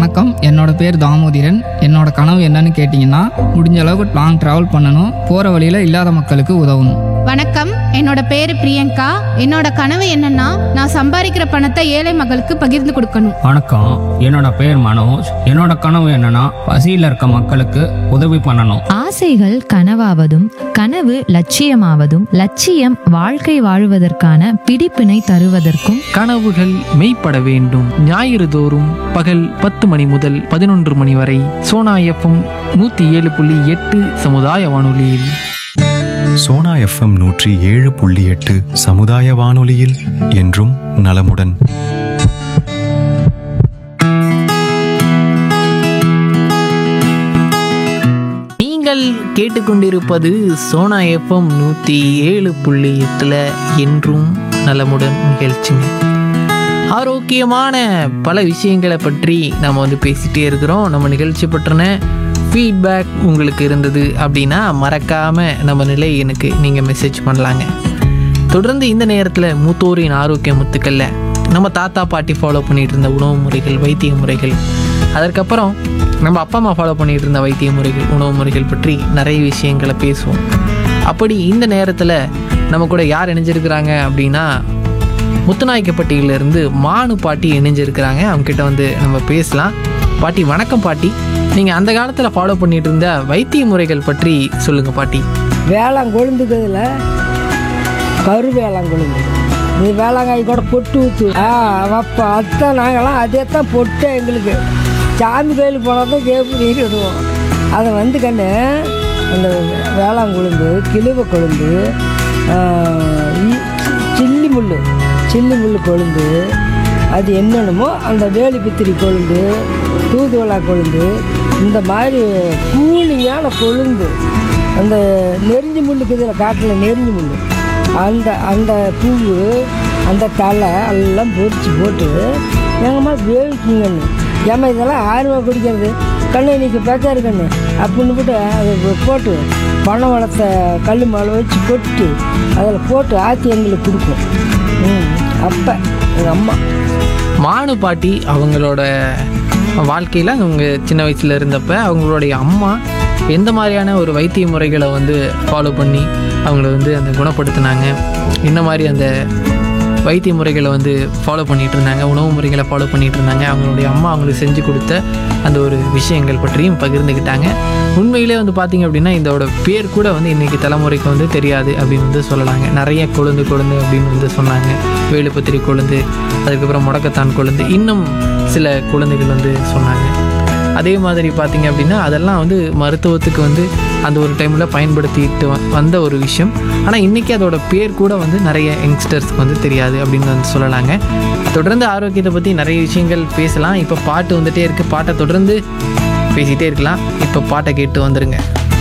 வணக்கம் என்னோட பேர் தாமோதிரன் என்னோட கனவு என்னன்னு கேட்டிங்கன்னா முடிஞ்ச அளவுக்கு லாங் ட்ராவல் பண்ணணும் போகிற வழியில் இல்லாத மக்களுக்கு உதவணும் வணக்கம் என்னோட பேரு பிரியங்கா என்னோட கனவு என்னன்னா நான் சம்பாதிக்கிற பணத்தை ஏழை மக்களுக்கு பகிர்ந்து கொடுக்கணும் வணக்கம் என்னோட பேர் மனோஜ் என்னோட கனவு என்னன்னா பசியில் இருக்க மக்களுக்கு உதவி பண்ணணும் ஆசைகள் கனவாவதும் கனவு லட்சியமாவதும் லட்சியம் வாழ்க்கை வாழுவதற்கான பிடிப்பினை தருவதற்கும் கனவுகள் மெய்ப்பட வேண்டும் ஞாயிறு தோறும் பகல் பத்து மணி முதல் பதினொன்று மணி வரை சோனா எஃப்எம் நூற்றி ஏழு புள்ளி எட்டு சமுதாய வானொலியில் சோனா எஃப்எம் நூற்றி ஏழு புள்ளி எட்டு சமுதாய வானொலியில் என்றும் நலமுடன் நீங்கள் கேட்டுக்கொண்டிருப்பது சோனா எஃப்எம் நூற்றி ஏழு புள்ளி எட்டில் என்றும் நலமுடன் நிகழ்ச்சிங்க ஆரோக்கியமான பல விஷயங்களை பற்றி நம்ம வந்து பேசிகிட்டே இருக்கிறோம் நம்ம நிகழ்ச்சி பற்றின ஃபீட்பேக் உங்களுக்கு இருந்தது அப்படின்னா மறக்காமல் நம்ம நிலை எனக்கு நீங்கள் மெசேஜ் பண்ணலாங்க தொடர்ந்து இந்த நேரத்தில் மூத்தோரின் ஆரோக்கிய முத்துக்களில் நம்ம தாத்தா பாட்டி ஃபாலோ பண்ணிட்டு இருந்த உணவு முறைகள் வைத்திய முறைகள் அதற்கப்புறம் நம்ம அப்பா அம்மா ஃபாலோ பண்ணிட்டு இருந்த வைத்திய முறைகள் உணவு முறைகள் பற்றி நிறைய விஷயங்களை பேசுவோம் அப்படி இந்த நேரத்தில் நம்ம கூட யார் இணைஞ்சிருக்கிறாங்க அப்படின்னா முத்துநாயக்கப்பட்டியிலேருந்து மானு பாட்டி இணைஞ்சிருக்கிறாங்க அவங்க கிட்ட வந்து நம்ம பேசலாம் பாட்டி வணக்கம் பாட்டி நீங்கள் அந்த காலத்தில் ஃபாலோ பண்ணிட்டு இருந்த வைத்திய முறைகள் பற்றி சொல்லுங்கள் பாட்டி வேளாண் கொழுந்துக்குதுல கரு வேளாண் கொழுந்து நீ வேளாங்காய் கூட பொட்டு ஊற்று ஆ அப்போ அதுதான் நாங்களாம் அதே தான் பொட்டு எங்களுக்கு சாமி கோயிலுக்கு போனால் தான் கேப்பு நீர் விடுவோம் அதை வந்து கண்ணு அந்த வேளாண் கொழுந்து கிழுவ கொழுந்து ஆ, இ- சில்லி முள் சில்லி முள் கொழுந்து அது என்னென்னமோ அந்த வேலி பித்திரி கொழுந்து தூதுவளா கொழுந்து இந்த மாதிரி கூலிங்கான கொழுந்து அந்த நெறிஞ்சி முள்ளுக்கு இதில் காட்டில் நெறிஞ்சி முள் அந்த அந்த பூவு அந்த தலை எல்லாம் பொரிச்சு போட்டு எங்கம்மா வேவிக்குங்கன்னு ஏம்மா இதெல்லாம் ஆர்வமாக குடிக்கிறது கண்ணு இன்னைக்கு பேக்காரு கண்ணு அப்படின்னு போட்டு அதை போட்டு பனை வளர்த்த கல் மேலே வச்சு கொட்டி அதில் போட்டு ஆற்றி எங்களுக்கு கொடுக்கும் ம் அப்போ எங்கள் அம்மா மானு பாட்டி அவங்களோட வாழ்க்கையில் அவங்க சின்ன வயசில் இருந்தப்ப அவங்களுடைய அம்மா எந்த மாதிரியான ஒரு வைத்திய முறைகளை வந்து ஃபாலோ பண்ணி அவங்கள வந்து அந்த குணப்படுத்தினாங்க என்ன மாதிரி அந்த வைத்திய முறைகளை வந்து ஃபாலோ பண்ணிட்டு இருந்தாங்க உணவு முறைகளை ஃபாலோ பண்ணிட்டு இருந்தாங்க அவங்களுடைய அம்மா அவங்களுக்கு செஞ்சு கொடுத்த அந்த ஒரு விஷயங்கள் பற்றியும் பகிர்ந்துக்கிட்டாங்க உண்மையிலே வந்து பார்த்தீங்க அப்படின்னா இதோட பேர் கூட வந்து இன்றைக்கி தலைமுறைக்கு வந்து தெரியாது அப்படின்னு வந்து சொல்லலாங்க நிறைய கொழுந்து கொழுந்து அப்படின்னு வந்து சொன்னாங்க வேலுப்பத்திரி கொழுந்து அதுக்கப்புறம் முடக்கத்தான் கொழுந்து இன்னும் சில குழந்தைகள் வந்து சொன்னாங்க அதே மாதிரி பார்த்தீங்க அப்படின்னா அதெல்லாம் வந்து மருத்துவத்துக்கு வந்து அந்த ஒரு டைமில் பயன்படுத்திட்டு வ- வந்த ஒரு விஷயம் ஆனால் இன்றைக்கி அதோட பேர் கூட வந்து நிறைய யங்ஸ்டர்ஸ்க்கு வந்து தெரியாது அப்படின்னு வந்து சொல்லலாங்க தொடர்ந்து ஆரோக்கியத்தை பற்றி நிறைய விஷயங்கள் பேசலாம் இப்போ பாட்டு வந்துட்டே இருக்குது பாட்டை தொடர்ந்து பேசிகிட்டே இருக்கலாம் இப்போ பாட்டை கேட்டு வந்துருங்க